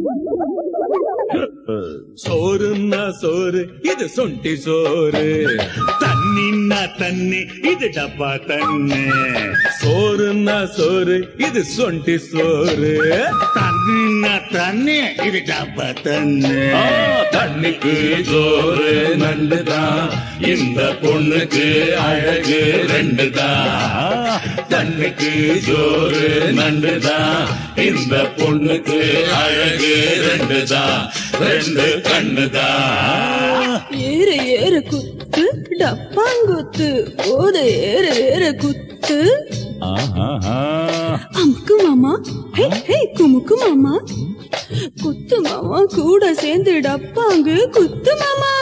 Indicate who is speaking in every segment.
Speaker 1: சோறுன்னா சோறு இது சொண்டி சோறு தண்ணின்னா தண்ணி இது டப்பா தண்ணி சோறுன்னா சோறு இது சொண்டி சோறு தண்ணின்னா தண்ணி இது டப்பா தண்ணி
Speaker 2: ஆ, தண்ணிக்கு சோறு நண்டுதான் இந்த பொண்ணுக்கு அழகு ரெண்டுதான் தண்ணிக்கு சோறு நண்டுதான் இந்த பொண்ணுக்கு அழகு ரெண்டுதான் ரெண்டு கண்ணுதான்
Speaker 3: ஏற ஏற குத்து டப்பாங்குத்து ஓத ஏற ஏற குத்து
Speaker 2: ஆஹாஹா.
Speaker 3: அமுக்கு மாமா ஹே ஹே குமுக்கு மாமா குத்து மாமா கூட சேர்ந்து டப்பாங்கு குத்து மாமா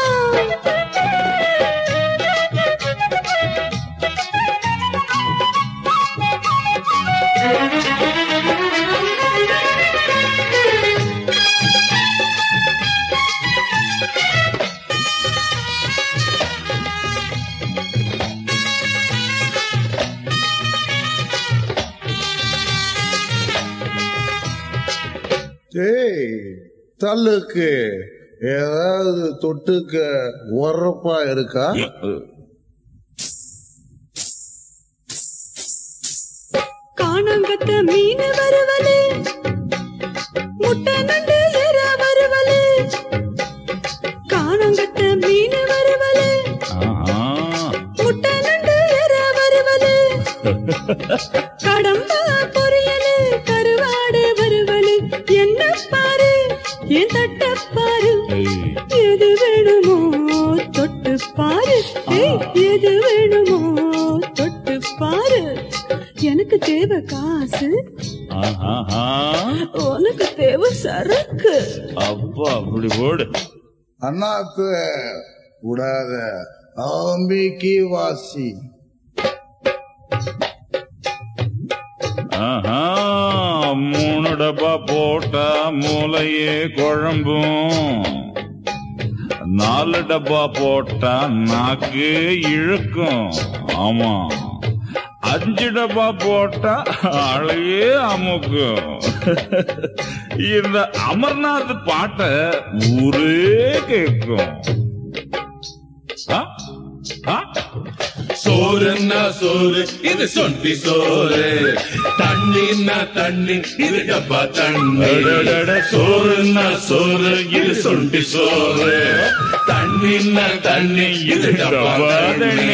Speaker 4: டேய் தள்ளுக்கு ஏதாவது தொட்டுக்க உரப்பா இருக்கா
Speaker 3: காணாங்கத்த மீன் வருவலு முட்டை நண்டு எற வருவலு காணாங்கத்த மீன் வருவலு
Speaker 2: ஆஹா.
Speaker 3: முட்டை நண்டு எற வருவலு கடம்பா பொரியலு கருவாடு வருவலு என்ன பாரு என் தட்ட பாரு
Speaker 2: ஏய்.
Speaker 3: எது வேணுமோ தொட்டு பாரு ஏய், எது வேணுமோ தொட்டு பாரு எனக்கு தேவை காசு
Speaker 2: ஆஹாஹா.
Speaker 3: உனக்கு தேவை சரக்கு
Speaker 2: அப்பா அப்படி போடு
Speaker 4: அண்ணாத்து விடாத ஆம்பிக்கு வாசி
Speaker 2: ஆஹா மூணு டப்பா போட்டா மூளையே குழம்பும் நாலு டப்பா போட்டா நாக்கு இழுக்கும் ஆமா அஞ்சு டப்பா போட்டா அழையே அமுக்கும் இந்த அமர்நாத் பாட்ட ஊரே கேட்கும் ஆ? ஆ?
Speaker 1: சோறுன்னா சோறு இது சொண்டி சோறு தண்ணின்னா தண்ணி இது டப்பா தண்ணி
Speaker 2: அடடட,
Speaker 1: சோறுன்னா சோறு இது சொண்டி சோறு தண்ணின்னா தண்ணி இது டப்பா தண்ணி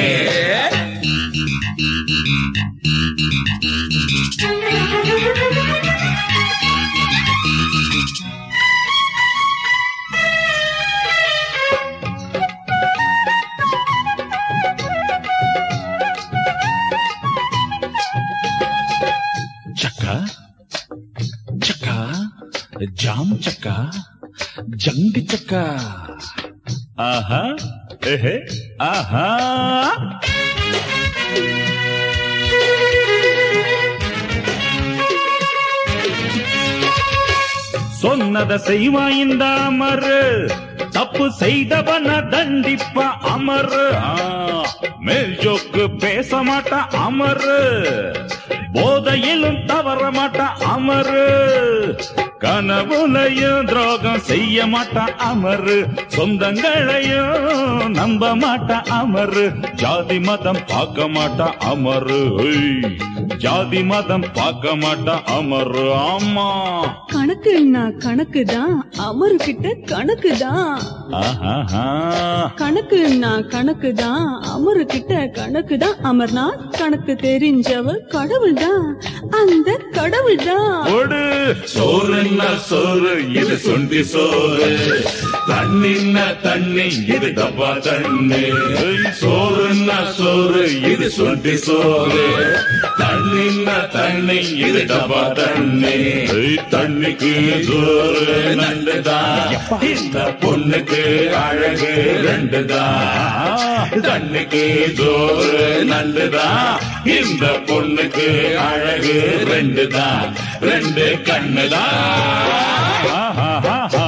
Speaker 2: ಚಕ್ಕ ಚಕ್ಕ ಜಾಮ್ ಚಕ್ಕ ಜಂಗ್ ಚಕ್ಕ ಆಹಾ ಎಹೆ ಆಹಾ சொன்னத செய்வா இந்த அமரு தப்பு செய்தவன தண்டிப்ப அமரு ஆ, மேல் ஜோக்கு பேச மாட்டா அமரு போதையிலும் தவற மாட்டா அமரு கனவுலையும் துரோகம் செய்ய மாட்டா அமரு சொந்தங்களையும் நம்ப மாட்டா அமரு ஜாதி மதம் பார்க்க மாட்டா அமரு ஐய், ஜாதி மதம் பார்க்க மாட்டா அமரு ஆமா
Speaker 3: கணக்குன்னா கணக்கு தான் அமரு கிட்ட கணக்கு தான்
Speaker 2: ஆஹாஹா.
Speaker 3: கணக்குன்னா கணக்கு தான் அமரு கிட்ட கணக்கு தான் அமர்நாத் கணக்கு தெரிஞ்சவ கடவுள் தான் அந்த கடவுள் தான்
Speaker 2: ஓடு
Speaker 1: சோறுன்னா சோறு இது சொண்டி சோறு தண்ணின்னா தண்ணி இது டப்பா தண்ணி சோறுன்னா சோறு இது சொண்டி சோறு தண்ணின்னா தண்ணி இது டப்பா தண்ணி தண்ணிக்கு சோறு நண்டுதான் இந்த பொண்ணுக்கு அழகு ரெண்டுதான் தண்ணிக்கு சோறு நண்டுதான் இந்த பொண்ணுக்கு அழகு ரெண்டுதான் ரெண்டு கண்ணுதான்
Speaker 2: ஆஹாஹாஹா.